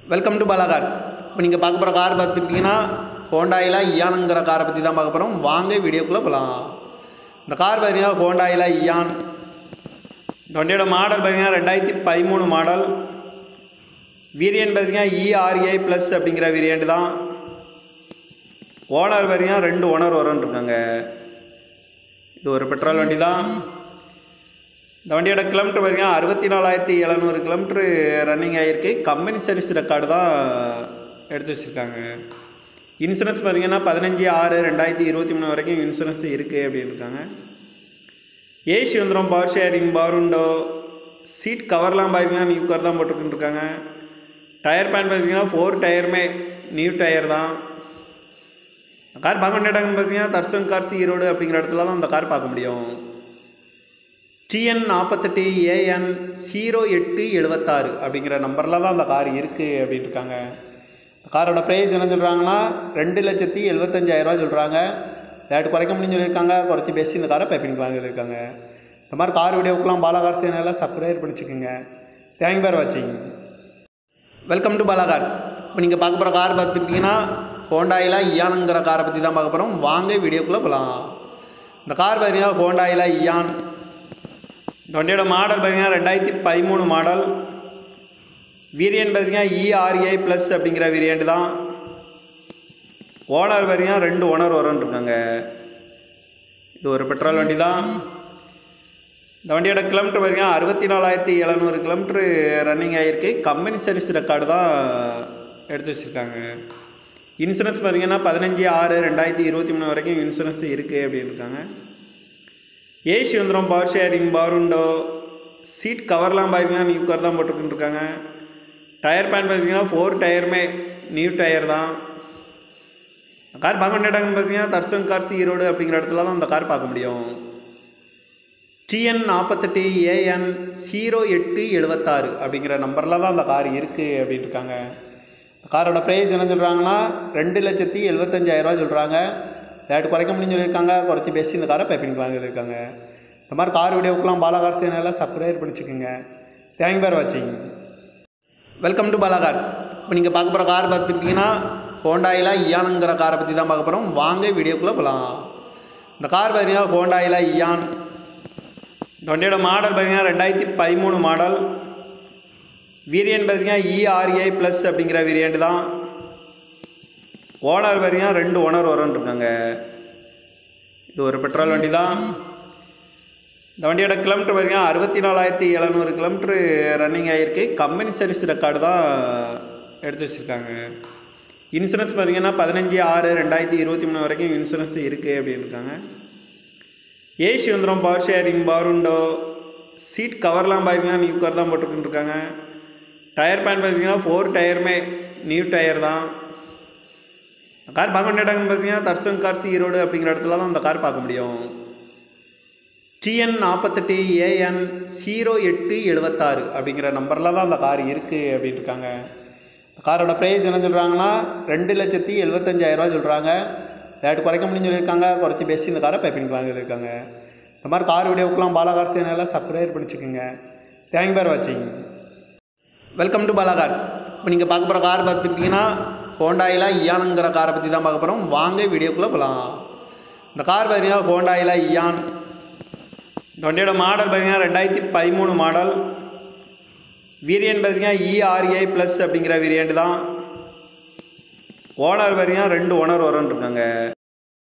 welcome to Bala cars இப்போ நீங்கள் பார்க்க போகிற கார் பார்த்துக்கிட்டிங்கன்னா ஹோண்டாயில் இயானுங்கிற காரை பற்றி தான் பார்க்க போகிறோம் வாங்க வீடியோக்குள்ளே போகலாம் இந்த கார் பார்த்தீங்கன்னா ஹோண்டாயில் இயான் இந்த வண்டியோட மாடல் பார்த்தீங்கன்னா ரெண்டாயிரத்தி பதிமூணு மாடல் வேரியன்ட் பார்த்தீங்கன்னா இஆர்ஏ ப்ளஸ் அப்படிங்கிற வேரியண்ட் தான் ஓனர் பார்த்தீங்கன்னா ரெண்டு ஓனர் வரன்னு இருக்காங்க இது ஒரு பெட்ரோல் வண்டி தான் இந்த வண்டியோட கிலோமீட்டர் பார்த்தீங்கன்னா அறுபத்தி நாலாயிரத்தி எழுநூறு கிலோமீட்ரு ரன்னிங் ஆகிருக்கு கம்பெனி சர்வீஸ் ரெக்கார்டு தான் எடுத்து வச்சுருக்காங்க இன்சூரன்ஸ் பார்த்தீங்கன்னா பதினஞ்சு ஆறு ரெண்டாயிரத்தி இருபத்தி மூணு வரைக்கும் இன்சூரன்ஸ் இருக்குது அப்படின்னு இருக்காங்க ஏசி வந்துடும் power sharing power window seat கவர்லாம் பார்த்தீங்கன்னா நியூ கவர் தான் போட்டுக்கிட்டு இருக்காங்க டயர் பேன் பார்த்தீங்கன்னா ஃபோர் டயருமே நியூ டயர் தான் கார் பார்க்க வேண்டிய இடம்னு பார்த்தீங்கன்னா தர்சன் கார்ஸ் ஈரோடு அப்படிங்கிற இடத்துல தான் அந்த கார் பார்க்க முடியும் டிஎன் நாற்பத்தெட்டு ஏஎன் ஜீரோ எட்டு எழுபத்தாறு அப்படிங்கிற நம்பரில் தான் அந்த கார் இருக்குது அப்படின்னு இருக்காங்க காரோட ப்ரைஸ் என்ன சொல்கிறாங்கன்னா ரெண்டு லட்சத்தி எழுபத்தஞ்சாயிரரூவா சொல்கிறாங்க ரேட்டு குறைக்க முடியும்னு சொல்லியிருக்காங்க குறைச்சி பேசி இந்த காரை பைப்பிங்கலாம் சொல்லியிருக்காங்க இந்த மாதிரி கார் வீடியோக்கெலாம் பாலா கார் சேனலில் சப்ஸ்கிரைப் பண்ணிச்சுக்கோங்க தேங்க் பேர் வாட்சிங் வெல்கம் டு பாலா கார்ஸ் இப்போ நீங்கள் பார்க்க போகிற கார் பார்த்துக்கிட்டிங்கன்னா ஹோண்டாயில் இயானுங்கிற காரை பற்றி தான் பார்க்க போகிறோம் வாங்க வீடியோக்குள்ளே போகலாம் இந்த கார் பார்த்தீங்கன்னா ஹோண்டாயில் இயான் இந்த வண்டியோட மாடல் பார்த்தீங்கன்னா ரெண்டாயிரத்தி பதிமூணு மாடல் வேரியன்ட் பார்த்தீங்கன்னா இஆர்ஏ ப்ளஸ் அப்படிங்கிற வேரியண்ட் தான் ஓனர் பார்த்தீங்கன்னா ரெண்டு ஓனர் வரன்னு இருக்காங்க இது ஒரு பெட்ரோல் வண்டி தான் இந்த வண்டியோட கிலோமீட்டர் பார்த்தீங்கன்னா அறுபத்தி நாலாயிரத்தி எழுநூறு கிலோமீட்ரு ரன்னிங் ஆகிருக்கு கம்பெனி சர்வீஸ் ரெக்கார்டு தான் எடுத்து வச்சுருக்காங்க இன்சூரன்ஸ் பார்த்தீங்கன்னா பதினஞ்சு ஆறு ரெண்டாயிரத்தி இருபத்தி மூணு வரைக்கும் இன்சூரன்ஸ் இருக்குது அப்படின்னு இருக்காங்க ஏசி வந்துடும் power sharing power window seat கவர்லாம் பார்த்தீங்கன்னா நியூ கவர் தான் போட்டுக்கிட்டு இருக்காங்க டயர் பேன் பார்த்தீங்கன்னா ஃபோர் டயருமே நியூ டயர் தான் கார் பார்க்க வேண்டிய இடம்னு பார்த்தீங்கன்னா தர்சன் கார்ஸ் ஈரோடு அப்படிங்கிற இடத்துல தான் அந்த கார் பார்க்க முடியும் டிஎன் நாற்பத்தெட்டு ஏஎன் ஜீரோ எட்டு எழுபத்தாறு அப்படிங்கிற நம்பரில் தான் அந்த கார் இருக்குது அப்படின்னு இருக்காங்க காரோட ப்ரைஸ் என்ன சொல்கிறாங்கன்னா ரெண்டு லட்சத்தி எழுபத்தஞ்சாயிரரூவா சொல்கிறாங்க ரேட்டு குறைக்க முடியும்னு சொல்லியிருக்காங்க குறைச்சி பேசி இந்த காரை பைப்பிங்கலாம் சொல்லியிருக்காங்க இந்த மாதிரி கார் வீடியோக்கெலாம் பாலா கார் சேனலில் சப்ஸ்கிரைப் பண்ணிச்சுக்கோங்க தேங்க் பேர் வாட்சிங் வெல்கம் டு பாலா கார்ஸ் இப்போ நீங்கள் பார்க்க போகிற கார் பார்த்துக்கிட்டிங்கன்னா ஹோண்டாயில் இயானுங்கிற காரை பற்றி தான் பார்க்க போகிறோம் வாங்க வீடியோக்குள்ளே போகலாம் இந்த கார் பார்த்தீங்கன்னா ஹோண்டாயில் இயான் இந்த வண்டியோட மாடல் பார்த்தீங்கன்னா ரெண்டாயிரத்தி பதிமூணு மாடல் வேரியன்ட் பார்த்தீங்கன்னா இஆர்ஏ ப்ளஸ் அப்படிங்கிற வேரியண்ட் தான் ஓனர் பார்த்தீங்கன்னா ரெண்டு ஓனர் வரன்னு இருக்காங்க இது ஒரு பெட்ரோல் வண்டி தான் இந்த வண்டியோட கிலோமீட்டர் பார்த்தீங்கன்னா அறுபத்தி நாலாயிரத்தி எழுநூறு கிலோமீட்ரு ரன்னிங் ஆகிருக்கு கம்பெனி சர்வீஸ் ரெக்கார்டு தான் எடுத்து வச்சுருக்காங்க இன்சூரன்ஸ் பார்த்தீங்கன்னா பதினஞ்சு ஆறு ரெண்டாயிரத்தி இருபத்தி மூணு வரைக்கும் இன்சூரன்ஸ் இருக்குது அப்படின்னு இருக்காங்க ஏசி வந்துடும் power sharing power window seat கவர்லாம் பார்த்தீங்கன்னா நியூ கவர் தான் போட்டுக்கிட்டு இருக்காங்க டயர் பேன் பார்த்தீங்கன்னா ஃபோர் டயருமே நியூ டயர் தான் கார் பார்க்க வேண்டிய இடம்னு பார்த்தீங்கன்னா தர்சன் கார்ஸ் ஈரோடு அப்படிங்கிற இடத்துல தான் அந்த கார் பார்க்க முடியும் டிஎன் நாற்பத்தெட்டு ஏஎன் ஜீரோ எட்டு எழுபத்தாறு அப்படிங்கிற நம்பரில் தான் அந்த கார் இருக்குது அப்படின்னு இருக்காங்க காரோட ப்ரைஸ் என்ன சொல்கிறாங்கன்னா ரெண்டு லட்சத்தி எழுபத்தஞ்சாயிரரூவா சொல்கிறாங்க ரேட்டு குறைக்க முடியும்னு சொல்லியிருக்காங்க குறைச்சி பேசி இந்த காரை பைப்பிங்கலாம் சொல்லியிருக்காங்க இந்த மாதிரி கார் வீடியோக்கெலாம் பாலா கார் சேனலில் சப்ஸ்கிரைப் பண்ணிச்சுக்கோங்க தேங்க் பேர் வாட்சிங் வெல்கம் டு பாலா கார்ஸ் இப்போ நீங்கள் பார்க்க போகிற கார் பார்த்துக்கிட்டிங்கன்னா ஹோண்டாயில் இயானுங்கிற காரை பற்றி தான் பார்க்க போகிறோம் வாங்க வீடியோக்குள்ளே போகலாம் இந்த கார் பார்த்தீங்கன்னா ஹோண்டாயில் இயான் இந்த வண்டியோட மாடல் பார்த்தீங்கன்னா ரெண்டாயிரத்தி பதிமூணு மாடல் வேரியன்ட் பார்த்தீங்கன்னா இஆர்ஏ ப்ளஸ் அப்படிங்கிற வேரியண்ட் தான் ஓனர் பார்த்தீங்கன்னா ரெண்டு ஓனர் வரன்னு இருக்காங்க